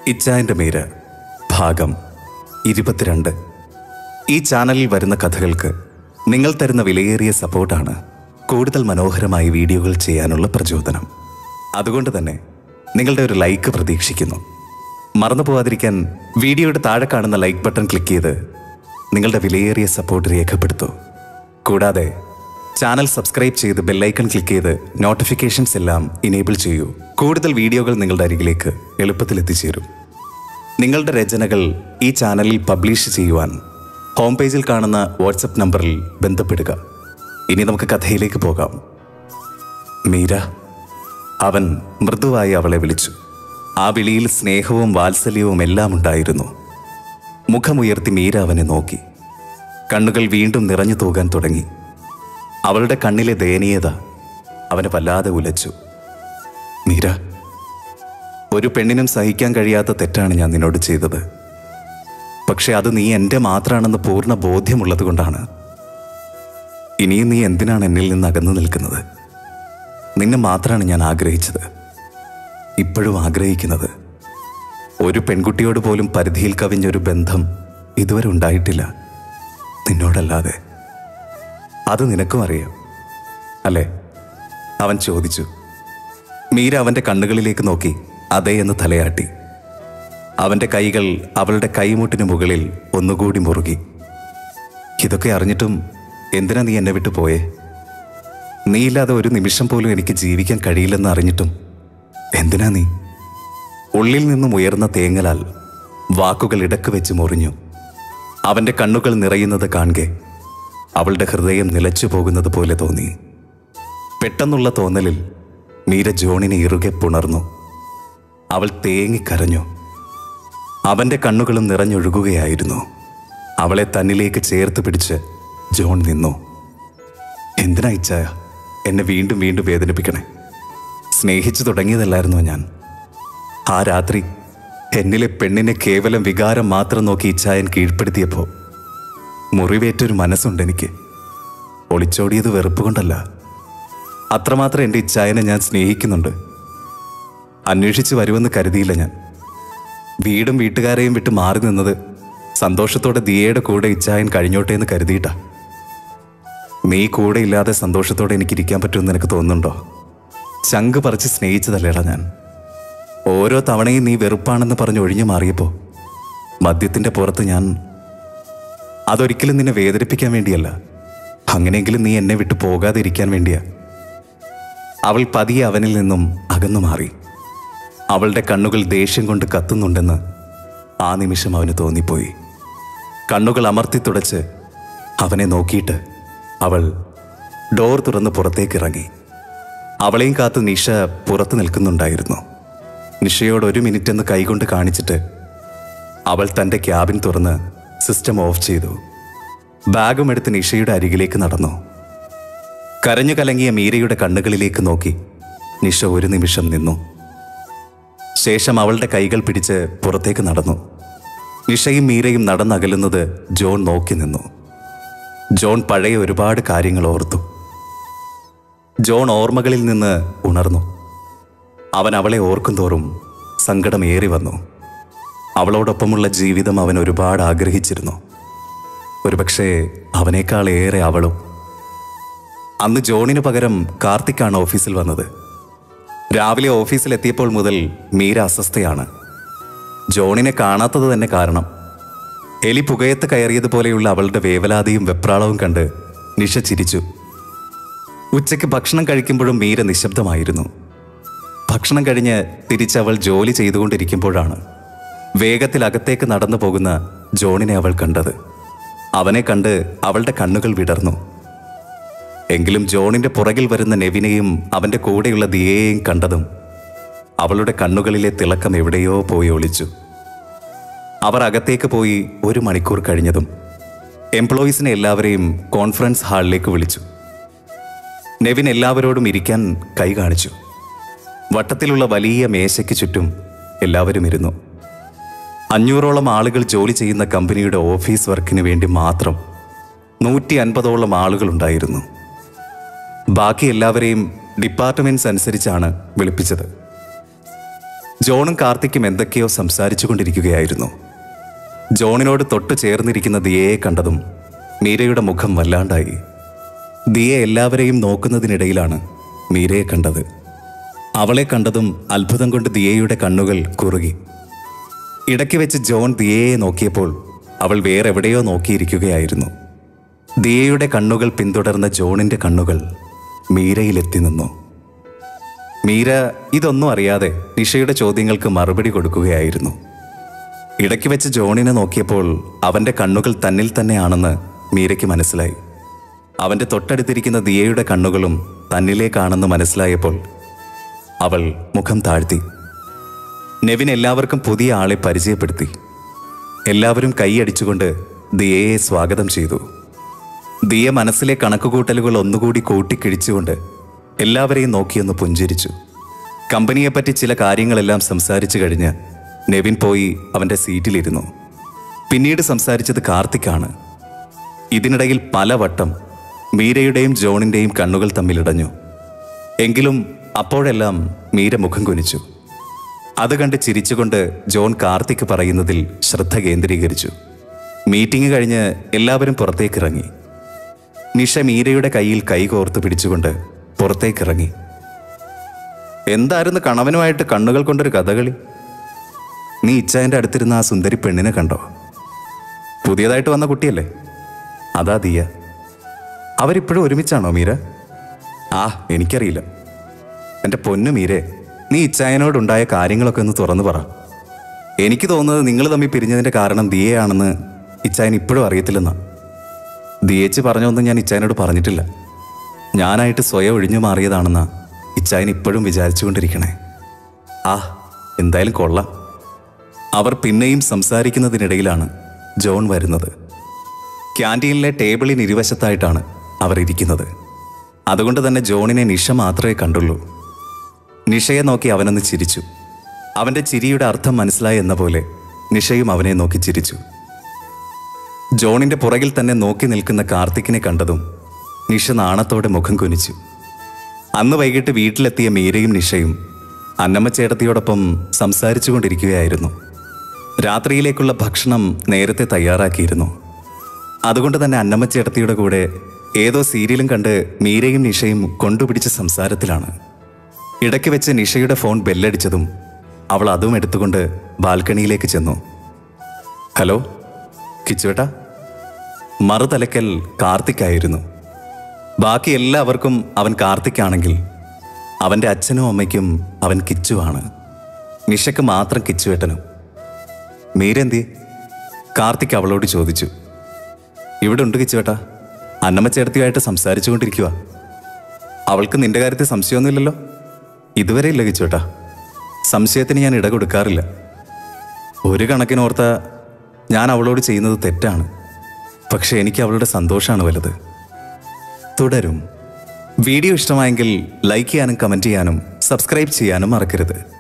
ഇച്ചായൻ്റെ മേര് ഭാഗം ഇരുപത്തിരണ്ട് ഈ ചാനലിൽ വരുന്ന കഥകൾക്ക് നിങ്ങൾ തരുന്ന വിലയേറിയ സപ്പോർട്ടാണ് കൂടുതൽ മനോഹരമായ വീഡിയോകൾ ചെയ്യാനുള്ള പ്രചോദനം അതുകൊണ്ട് തന്നെ നിങ്ങളുടെ ഒരു ലൈക്ക് പ്രതീക്ഷിക്കുന്നു മറന്നു പോവാതിരിക്കാൻ വീഡിയോയുടെ താഴെ കാണുന്ന ലൈക്ക് ബട്ടൺ ക്ലിക്ക് ചെയ്ത് നിങ്ങളുടെ വിലയേറിയ സപ്പോർട്ട് രേഖപ്പെടുത്തൂ കൂടാതെ ചാനൽ സബ്സ്ക്രൈബ് ചെയ്ത് ബെല്ലൈക്കൺ ക്ലിക്ക് ചെയ്ത് നോട്ടിഫിക്കേഷൻസ് എല്ലാം ഇനേബിൾ ചെയ്യൂ കൂടുതൽ വീഡിയോകൾ നിങ്ങളുടെ അരികിലേക്ക് എളുപ്പത്തിൽ എത്തിച്ചേരും നിങ്ങളുടെ രചനകൾ ഈ ചാനലിൽ പബ്ലിഷ് ചെയ്യുവാൻ ഹോം പേജിൽ കാണുന്ന വാട്സപ്പ് നമ്പറിൽ ബന്ധപ്പെടുക ഇനി നമുക്ക് കഥയിലേക്ക് പോകാം മീര അവൻ മൃദുവായി അവളെ വിളിച്ചു ആ വിളിയിൽ സ്നേഹവും വാത്സല്യവും എല്ലാം ഉണ്ടായിരുന്നു മുഖമുയർത്തി മീര അവനെ നോക്കി കണ്ണുകൾ വീണ്ടും നിറഞ്ഞു തൂകാൻ തുടങ്ങി അവളുടെ കണ്ണിലെ ദയനീയത അവനെ വല്ലാതെ ഉലച്ചു മീര ഒരു പെണ്ണിനും സഹിക്കാൻ കഴിയാത്ത തെറ്റാണ് ഞാൻ നിന്നോട് ചെയ്തത് പക്ഷെ അത് നീ എൻ്റെ മാത്രമാണെന്ന് പൂർണ്ണ ബോധ്യമുള്ളത് കൊണ്ടാണ് ഇനിയും നീ എന്തിനാണ് എന്നിൽ നിന്ന് അകന്നു നിൽക്കുന്നത് നിന്നെ മാത്രമാണ് ഞാൻ ആഗ്രഹിച്ചത് ഇപ്പോഴും ആഗ്രഹിക്കുന്നത് ഒരു പെൺകുട്ടിയോട് പോലും പരിധിയിൽ കവിഞ്ഞൊരു ബന്ധം ഇതുവരെ ഉണ്ടായിട്ടില്ല നിന്നോടല്ലാതെ അത് നിനക്കും അറിയാം അല്ലേ അവൻ ചോദിച്ചു മീര അവൻ്റെ കണ്ണുകളിലേക്ക് നോക്കി അതേ എന്ന് തലയാട്ടി അവൻ്റെ കൈകൾ അവളുടെ കൈമുട്ടിന് മുകളിൽ ഒന്നുകൂടി മുറുകി ഇതൊക്കെ അറിഞ്ഞിട്ടും എന്തിനാ നീ എന്നെ വിട്ടു പോയേ നീയില്ലാതെ ഒരു നിമിഷം പോലും എനിക്ക് ജീവിക്കാൻ കഴിയില്ലെന്ന് അറിഞ്ഞിട്ടും എന്തിനാ നീ ഉള്ളിൽ നിന്നും ഉയർന്ന തേങ്ങലാൽ വാക്കുകൾ ഇടക്ക് വെച്ച് മുറിഞ്ഞു അവൻ്റെ കണ്ണുകൾ നിറയുന്നത് കാണെ അവളുടെ ഹൃദയം നിലച്ചു പോകുന്നത് പോലെ തോന്നി പെട്ടെന്നുള്ള തോന്നലിൽ മീര ജോണിനെ ഇറുകെ പുണർന്നു അവൾ തേങ്ങിക്കരഞ്ഞു അവൻ്റെ കണ്ണുകളും നിറഞ്ഞൊഴുകുകയായിരുന്നു അവളെ തന്നിലേക്ക് ചേർത്ത് പിടിച്ച് ജോൺ നിന്നു എന്തിനാ ഇച്ചായ എന്നെ വീണ്ടും വീണ്ടും വേദനിപ്പിക്കണേ സ്നേഹിച്ചു തുടങ്ങിയതല്ലായിരുന്നോ ഞാൻ ആ രാത്രി എന്നിലെ പെണ്ണിനെ കേവലം വികാരം മാത്രം നോക്കി ഇച്ചായൻ കീഴ്പ്പെടുത്തിയപ്പോൾ മുറിവേറ്റൊരു മനസ്സുണ്ട് എനിക്ക് ഒളിച്ചോടിയത് വെറുപ്പ് കൊണ്ടല്ല അത്രമാത്രം എൻ്റെ ഇച്ചായനെ ഞാൻ സ്നേഹിക്കുന്നുണ്ട് അന്വേഷിച്ച് വരുമെന്ന് കരുതിയില്ല ഞാൻ വീടും വീട്ടുകാരെയും വിട്ട് മാറി നിന്നത് സന്തോഷത്തോടെ ദിയയുടെ കൂടെ ഇച്ചായൻ കഴിഞ്ഞോട്ടെ എന്ന് കരുതിയിട്ടാ നീ കൂടെ ഇല്ലാതെ സന്തോഷത്തോടെ എനിക്ക് ഇരിക്കാൻ പറ്റുമെന്ന് എനിക്ക് തോന്നുന്നുണ്ടോ ചങ്ക് പറിച്ച് സ്നേഹിച്ചതല്ലേടാ ഞാൻ ഓരോ തവണയും നീ വെറുപ്പാണെന്ന് പറഞ്ഞ് ഒഴിഞ്ഞു മാറിയപ്പോൾ മദ്യത്തിൻ്റെ പുറത്ത് ഞാൻ അതൊരിക്കലും നിന്നെ വേദനിപ്പിക്കാൻ വേണ്ടിയല്ല അങ്ങനെയെങ്കിലും നീ എന്നെ വിട്ടു പോകാതെ ഇരിക്കാൻ വേണ്ടിയാ അവൾ പതിയെ അവനിൽ നിന്നും അകന്നു മാറി അവളുടെ കണ്ണുകൾ ദേഷ്യം കൊണ്ട് കത്തുന്നുണ്ടെന്ന് ആ നിമിഷം അവന് തോന്നിപ്പോയി കണ്ണുകൾ അമർത്തി തുടച്ച് അവനെ നോക്കിയിട്ട് അവൾ ഡോർ തുറന്ന് പുറത്തേക്ക് ഇറങ്ങി അവളെയും കാത്ത് നിഷ പുറത്ത് നിൽക്കുന്നുണ്ടായിരുന്നു നിഷയോട് ഒരു മിനിറ്റ് എന്ന് കൈകൊണ്ട് കാണിച്ചിട്ട് അവൾ തൻ്റെ ക്യാബിൻ തുറന്ന് സിസ്റ്റം ഓഫ് ചെയ്തു ബാഗും എടുത്ത് നിഷയുടെ അരികിലേക്ക് നടന്നു കരഞ്ഞു കലങ്ങിയ മീരയുടെ കണ്ണുകളിലേക്ക് നോക്കി നിഷ ഒരു നിമിഷം നിന്നു ശേഷം അവളുടെ കൈകൾ പിടിച്ച് പുറത്തേക്ക് നടന്നു നിഷയും മീരയും നടന്നകലുന്നത് ജോൺ നോക്കി നിന്നു ജോൺ പഴയ ഒരുപാട് കാര്യങ്ങൾ ഓർത്തു ജോൺ ഓർമ്മകളിൽ നിന്ന് ഉണർന്നു അവൻ അവളെ ഓർക്കും തോറും സങ്കടമേറി വന്നു അവളോടൊപ്പമുള്ള ജീവിതം അവൻ ഒരുപാട് ആഗ്രഹിച്ചിരുന്നു ഒരുപക്ഷെ അവനേക്കാൾ ഏറെ അവളും അന്ന് ജോണിന് പകരം കാർത്തിക്കാണ് ഓഫീസിൽ വന്നത് രാവിലെ ഓഫീസിൽ എത്തിയപ്പോൾ മുതൽ മീര അസ്വസ്ഥയാണ് ജോണിനെ കാണാത്തത് തന്നെ കാരണം എലി പുകയത്ത് കയറിയതുപോലെയുള്ള അവളുടെ വേവലാതിയും വെപ്രാളവും കണ്ട് നിഷ ചിരിച്ചു ഉച്ചയ്ക്ക് ഭക്ഷണം കഴിക്കുമ്പോഴും മീര നിശബ്ദമായിരുന്നു ഭക്ഷണം കഴിഞ്ഞ് തിരിച്ചവൾ ജോലി ചെയ്തുകൊണ്ടിരിക്കുമ്പോഴാണ് വേഗത്തിൽ അകത്തേക്ക് നടന്നു പോകുന്ന ജോണിനെ അവൾ കണ്ടത് അവനെ കണ്ട് അവളുടെ കണ്ണുകൾ വിടർന്നു എങ്കിലും ജോണിന്റെ പുറകിൽ വരുന്ന നെവിനെയും അവന്റെ കൂടെയുള്ള ദിയയെയും കണ്ടതും അവളുടെ കണ്ണുകളിലെ തിളക്കം എവിടെയോ പോയി ഒളിച്ചു അവർ അകത്തേക്ക് പോയി ഒരു മണിക്കൂർ കഴിഞ്ഞതും എംപ്ലോയീസിനെ എല്ലാവരെയും കോൺഫറൻസ് ഹാളിലേക്ക് വിളിച്ചു നെവിൻ എല്ലാവരോടും ഇരിക്കാൻ കൈ കാണിച്ചു വട്ടത്തിലുള്ള വലിയ മേശയ്ക്ക് ചുറ്റും എല്ലാവരും ഇരുന്നു അഞ്ഞൂറോളം ആളുകൾ ജോലി ചെയ്യുന്ന കമ്പനിയുടെ ഓഫീസ് വർക്കിന് വേണ്ടി മാത്രം നൂറ്റി അൻപതോളം ആളുകളുണ്ടായിരുന്നു ബാക്കി എല്ലാവരെയും ഡിപ്പാർട്ട്മെന്റ്സ് അനുസരിച്ചാണ് വിളിപ്പിച്ചത് ജോണും കാർത്തിക്കും എന്തൊക്കെയോ സംസാരിച്ചു കൊണ്ടിരിക്കുകയായിരുന്നു ജോണിനോട് തൊട്ടു ചേർന്നിരിക്കുന്ന ദിയയെ കണ്ടതും മീരയുടെ മുഖം വല്ലാണ്ടായി ദിയ എല്ലാവരെയും നോക്കുന്നതിനിടയിലാണ് മീരയെ കണ്ടത് അവളെ കണ്ടതും അത്ഭുതം കൊണ്ട് ദിയയുടെ കണ്ണുകൾ കുറുകി ഇടയ്ക്ക് വെച്ച് ജോൺ ദിയയെ നോക്കിയപ്പോൾ അവൾ വേറെവിടെയോ നോക്കിയിരിക്കുകയായിരുന്നു ദിയയുടെ കണ്ണുകൾ പിന്തുടർന്ന ജോണിന്റെ കണ്ണുകൾ മീരയിലെത്തി നിന്നു മീര ഇതൊന്നും അറിയാതെ നിഷയുടെ ചോദ്യങ്ങൾക്ക് മറുപടി കൊടുക്കുകയായിരുന്നു ഇടയ്ക്ക് വെച്ച് ജോണിനെ നോക്കിയപ്പോൾ അവന്റെ കണ്ണുകൾ തന്നിൽ തന്നെയാണെന്ന് മീരയ്ക്ക് മനസ്സിലായി അവന്റെ തൊട്ടടുത്തിരിക്കുന്ന ദിയയുടെ കണ്ണുകളും തന്നിലേക്കാണെന്ന് മനസ്സിലായപ്പോൾ അവൾ മുഖം താഴ്ത്തി നെവിൻ എല്ലാവർക്കും പുതിയ ആളെ പരിചയപ്പെടുത്തി എല്ലാവരും കൈയടിച്ചുകൊണ്ട് ദിയയെ സ്വാഗതം ചെയ്തു ദിയ മനസ്സിലെ കണക്കുകൂട്ടലുകൾ ഒന്നുകൂടി കൂട്ടിക്കിഴിച്ചുകൊണ്ട് എല്ലാവരെയും നോക്കിയൊന്ന് പുഞ്ചിരിച്ചു കമ്പനിയെപ്പറ്റി ചില കാര്യങ്ങളെല്ലാം സംസാരിച്ചു കഴിഞ്ഞ് നെവിൻ പോയി അവന്റെ സീറ്റിലിരുന്നു പിന്നീട് സംസാരിച്ചത് കാർത്തിക്കാണ് ഇതിനിടയിൽ പലവട്ടം മീരയുടെയും ജോണിന്റെയും കണ്ണുകൾ തമ്മിലിടഞ്ഞു എങ്കിലും അപ്പോഴെല്ലാം മീര മുഖം കുനിച്ചു അത് കണ്ട് ചിരിച്ചുകൊണ്ട് ജോൺ കാർത്തിക് പറയുന്നതിൽ ശ്രദ്ധ കേന്ദ്രീകരിച്ചു മീറ്റിംഗ് കഴിഞ്ഞ് എല്ലാവരും പുറത്തേക്കിറങ്ങി നിഷ മീരയുടെ കയ്യിൽ കൈകോർത്ത് പിടിച്ചുകൊണ്ട് പുറത്തേക്കിറങ്ങി എന്തായിരുന്നു കണവനുമായിട്ട് കണ്ണുകൾ കൊണ്ടൊരു കഥകളി നീ ഇച്ചായൻ്റെ അടുത്തിരുന്ന ആ സുന്ദരി പെണ്ണിനെ കണ്ടോ പുതിയതായിട്ട് വന്ന കുട്ടിയല്ലേ അതാ ദിയ അവരിപ്പോഴും ഒരുമിച്ചാണോ മീര ആ എനിക്കറിയില്ല എൻ്റെ പൊന്നു മീരെ നീ ഇച്ചായനോടുണ്ടായ കാര്യങ്ങളൊക്കെ ഒന്ന് തുറന്നു പറ എനിക്ക് തോന്നുന്നത് നിങ്ങൾ തമ്മിൽ പിരിഞ്ഞതിൻ്റെ കാരണം ദിയയാണെന്ന് ഇച്ചായൻ ഇപ്പോഴും അറിയത്തില്ലെന്നാ ദിയേച്ച് പറഞ്ഞൊന്നും ഞാൻ ഇച്ചായനോട് പറഞ്ഞിട്ടില്ല ഞാനായിട്ട് സ്വയം ഒഴിഞ്ഞു മാറിയതാണെന്നാ ഇച്ചായൻ ഇപ്പോഴും വിചാരിച്ചുകൊണ്ടിരിക്കണേ ആ എന്തായാലും കൊള്ളാം അവർ പിന്നെയും സംസാരിക്കുന്നതിനിടയിലാണ് ജോൺ വരുന്നത് ക്യാൻറ്റീനിലെ ടേബിളിന് ഇരുവശത്തായിട്ടാണ് അവർ ഇരിക്കുന്നത് അതുകൊണ്ട് തന്നെ ജോണിനെ നിഷ മാത്രമേ കണ്ടുള്ളൂ നിഷയെ നോക്കി അവനൊന്ന് ചിരിച്ചു അവന്റെ ചിരിയുടെ അർത്ഥം മനസ്സിലായി എന്ന പോലെ നിഷയും അവനെ നോക്കി ചിരിച്ചു ജോണിന്റെ പുറകിൽ തന്നെ നോക്കി നിൽക്കുന്ന കാർത്തിക്കിനെ കണ്ടതും നിഷ നാണത്തോടെ മുഖം കുനിച്ചു അന്ന് വൈകിട്ട് വീട്ടിലെത്തിയ മീരയും നിഷയും അന്നമ്മ ചേട്ടത്തിയോടൊപ്പം സംസാരിച്ചു കൊണ്ടിരിക്കുകയായിരുന്നു രാത്രിയിലേക്കുള്ള ഭക്ഷണം നേരത്തെ തയ്യാറാക്കിയിരുന്നു അതുകൊണ്ട് തന്നെ അന്നമ്മ ചേട്ടത്തിയുടെ കൂടെ ഏതോ സീരിയലും കണ്ട് മീരയും നിഷയും കൊണ്ടുപിടിച്ച സംസാരത്തിലാണ് ഇടയ്ക്ക് വെച്ച് നിഷയുടെ ഫോൺ ബെല്ലടിച്ചതും അവൾ അതും എടുത്തുകൊണ്ട് ബാൽക്കണിയിലേക്ക് ചെന്നു ഹലോ കിച്ചുവേട്ടാ മറുതലക്കൽ കാർത്തിക്കായിരുന്നു ബാക്കി എല്ലാവർക്കും അവൻ കാർത്തിക്കാണെങ്കിൽ അവൻ്റെ അച്ഛനും അമ്മയ്ക്കും അവൻ കിച്ചുവാണ് നിഷയ്ക്ക് മാത്രം കിച്ചുവേട്ടനും മീരെന്തി കാർത്തിക് അവളോട് ചോദിച്ചു ഇവിടെ ഉണ്ട് കിച്ചുവേട്ടാ അന്നമ്മ ചേർത്തിയായിട്ട് സംസാരിച്ചു കൊണ്ടിരിക്കുക അവൾക്ക് നിന്റെ കാര്യത്തിൽ സംശയമൊന്നുമില്ലല്ലോ ഇതുവരെ ഇല്ല കിച്ചുവേട്ടാ സംശയത്തിന് ഞാൻ ഇട കൊടുക്കാറില്ല ഒരു കണക്കിനോർത്ത ഞാൻ അവളോട് ചെയ്യുന്നത് തെറ്റാണ് പക്ഷെ എനിക്ക് അവളുടെ സന്തോഷമാണ് വലുത് തുടരും വീഡിയോ ഇഷ്ടമായെങ്കിൽ ലൈക്ക് ചെയ്യാനും കമൻറ്റ് ചെയ്യാനും സബ്സ്ക്രൈബ് ചെയ്യാനും മറക്കരുത്